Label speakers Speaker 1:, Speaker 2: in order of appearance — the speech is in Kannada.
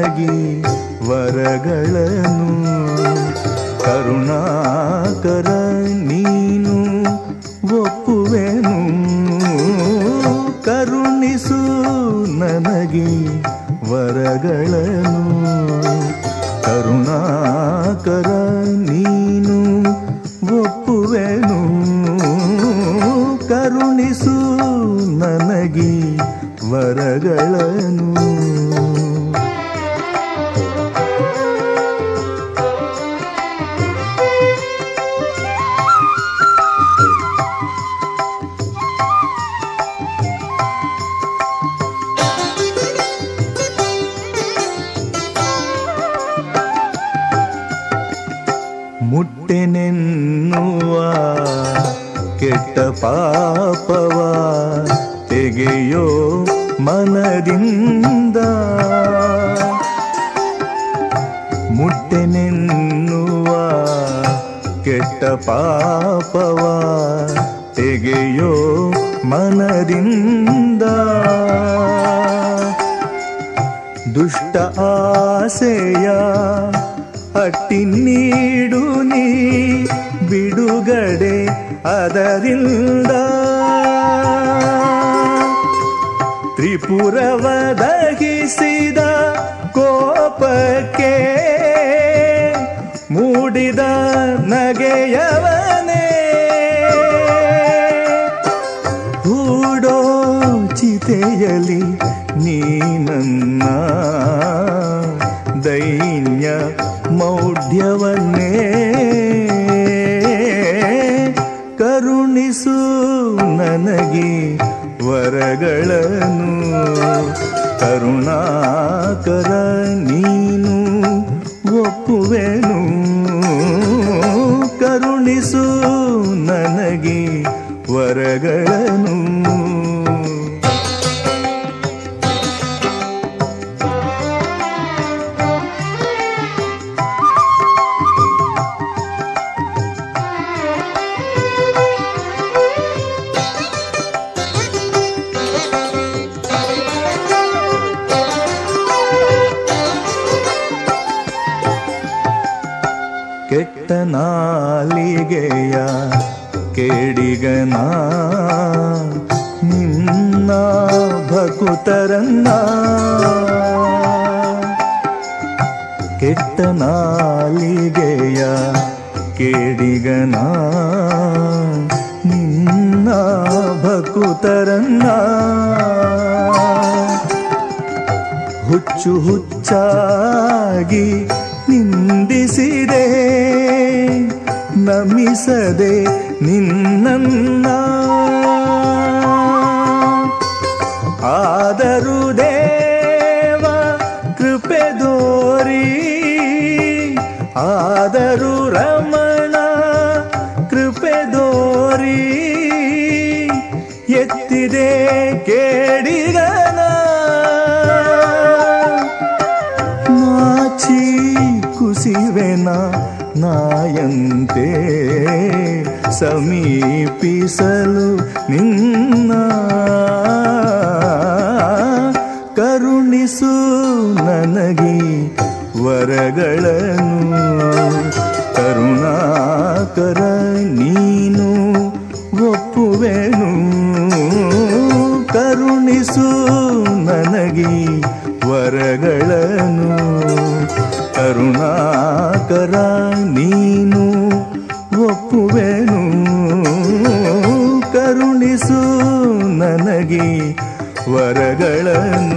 Speaker 1: ನನಗೆ ವರಗಳನ್ನು ಕರುಣಾಕರ ನೀನು ಒಪ್ಪುವೆನು ಕರುಣಿಸು ನನಗೆ ವರಗಳನ್ನು ಕರುಣಾಕರ ನೀನು ಒಪ್ಪುವೆನು ಕರುಣಿಸು ನನಗೆ ವರಗಳನ್ನು ಮುಟ್ಟೆನೆನ್ನುವ ಕೆಟ್ಟ ಪಾಪವ ತೆಗೆಯೋ ಮನದಿಂದ ಮುಟ್ಟೆನೆನ್ನುವ ಕೆಟ್ಟ ಪಾಪವ ತೆಗೆಯೋ ಮನದಿಂದ ದುಷ್ಟ ಆಸೆಯ ಅಟ್ಟಿ ನೀಡು ನೀ ಬಿಡುಗಡೆ ಅದರಿಂದ ತ್ರಿಪುರವ ದಹಿಸಿದ ಕೋಪಕ್ಕೆ ಮೂಡಿದ ನಗೆಯವನೇ ಹೂಡೋ ಚಿತೆಯಲಿ ನೀನನ್ನ ದೈನ್ಯ ಮೌಢ್ಯವನ್ನೇ ಕರುಣಿಸು ನನಗೆ ವರಗಳನ್ನು ಕರುಣಾಕರ ನೀನು ಒಪ್ಪುವೆನು ಕರುಣಿಸು ನನಗೆ ವರಗಳನ್ನು ಕೆಟ್ಟ ನಾಲಿಗೆಯ ಕೇಡಿಗನ ನಿನ್ನ ಭಕುತರನ್ನ ಕೆಟ್ಟ ನಾಲಿಗೆಯ ಕೇಡಿಗನ ನಿನ್ನ ಭಕುತರನ್ನ ಹುಚ್ಚು ಹುಚ್ಚಾಗಿ ನಿಂದಿಸಿದೆ ನಮಿಸದೆ ನಿನ್ನ ಆದರೂ ದೇವ ಕೃಪೆ ದೋರಿ ಆದರೂ ರಮಣ ಕೃಪೆ ದೋರಿ ಎತ್ತಿದೆ ಕೇಡಿಗನ ನಾಚಿ ಕುಸಿವೆನ ನಾಯಂತೆ ಸಮೀಪಿಸಲು ನಿನ್ನ ಕರುಣಿಸು ನನಗೆ ವರಗಳನ್ನು ಕರುಣಾಕರ ನೀನು ಒಪ್ಪುವೆನು ಕರುಣಿಸು ನನಗೆ ವರಗಳನ್ನು ಕರುಣಾಕರ ನೀನು ಒಪ್ಪುವೆನು ಕರುಣಿಸು ನನಗೆ ವರಗಳನ್ನು